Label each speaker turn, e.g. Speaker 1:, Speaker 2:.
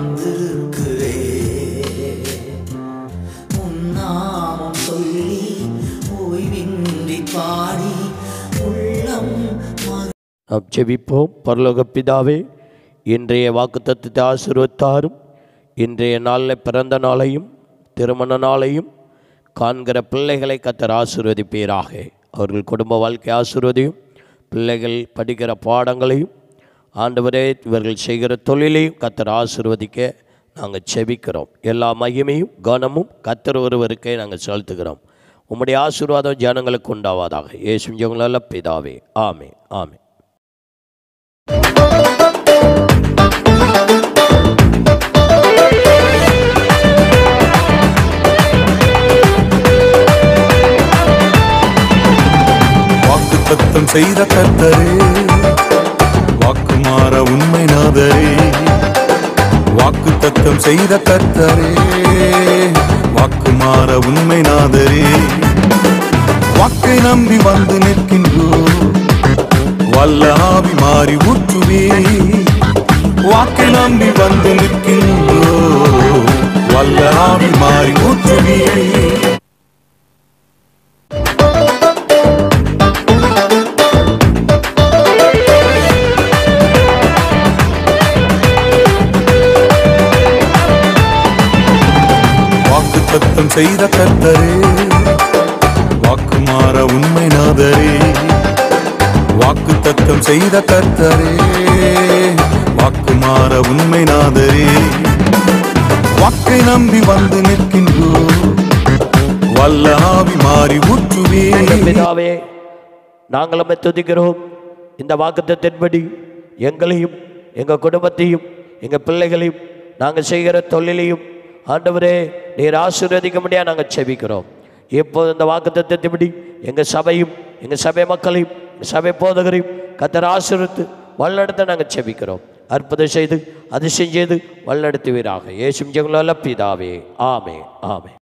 Speaker 1: வந்திருக்கிறே உன் நாமம் சொல்லி ஓய்வின்றி பாடி உள்ளம் மகிழ்
Speaker 2: நாம் ஜெபிப்போம் பரலோக பிதாவே இன்றைய வாக்குத்தத்தத்தை ஆசீர்வத்தாரும் இன்றைய நாளில் பிறந்த நாளையும் திருமண நாளையும் காண்கிற பிள்ளைகளை கத்தர் ஆசீர்வதிப்பீராக அவர்கள் குடும்ப வாழ்க்கை ஆசீர்வதியும் பிள்ளைகள் படிக்கிற பாடங்களையும் ஆண்டவரே இவர்கள் செய்கிற தொழிலையும் கத்தர் ஆசீர்வதிக்க நாங்கள் செபிக்கிறோம் எல்லா மகிமையும் கனமும் கத்தர் ஒருவருக்கே நாங்கள் செலுத்துகிறோம் உம்முடைய ஆசீர்வாதம் ஜனங்களுக்கு உண்டாவதாக இயேசு ஜெகங்கள பிதாவே ஆமே ஆமே
Speaker 3: வாக்கு தத்தம் செய்த கர்த்தரே வாக்கு மாற உண்மை நாதரே வாக்கு தத்தம் செய்த கர்த்தரே வாக்கு மாற உண்மை நாதரே வாக்கை நம்பி வந்து நிற்கின்றோ வல்ல ஆவி மாறி ஊற்றுவே வாக்கை நம்பி வந்து நிற்கின்றோ வல்ல ஆவி மாறி ஊற்றுவே வாக்கு தத்தம் செய்த கர்த்தரே வாக்கு மாற உண்மை நாதரே வாக்கு தத்தம் செய்த கர்த்தரே வாக்கு மாற உண்மை நாதரே வாக்கை நம்பி வந்து நிற்கின்றோ வல்ல ஆவி மாறி ஊற்றுவே
Speaker 2: எங்கள் பிதாவே நாங்களும் துதிக்கிறோம் இந்த வாக்குத்தத்தின்படி எங்களையும் எங்கள் குடும்பத்தையும் எங்கள் பிள்ளைகளையும் நாங்கள் செய்கிற தொழிலையும் ஆண்டவரே நீர் ஆசீர்வதிக்க முடியாது நாங்கள் செபிக்கிறோம் இப்போது இந்த வாக்குத்தத்தின்படி எங்கள் சபையும் எங்கள் சபை மக்களையும் எங்கள் சபை போதகரையும் கத்தர் ஆசீர்வித்து வல்லெடுத்து நாங்கள் செபிக்கிறோம் அற்புதம் செய்து அதிசயம் செய்து வல்லெடுத்துவீராக இயேசும் ஜெகலோல பிதாவே ஆமே ஆமே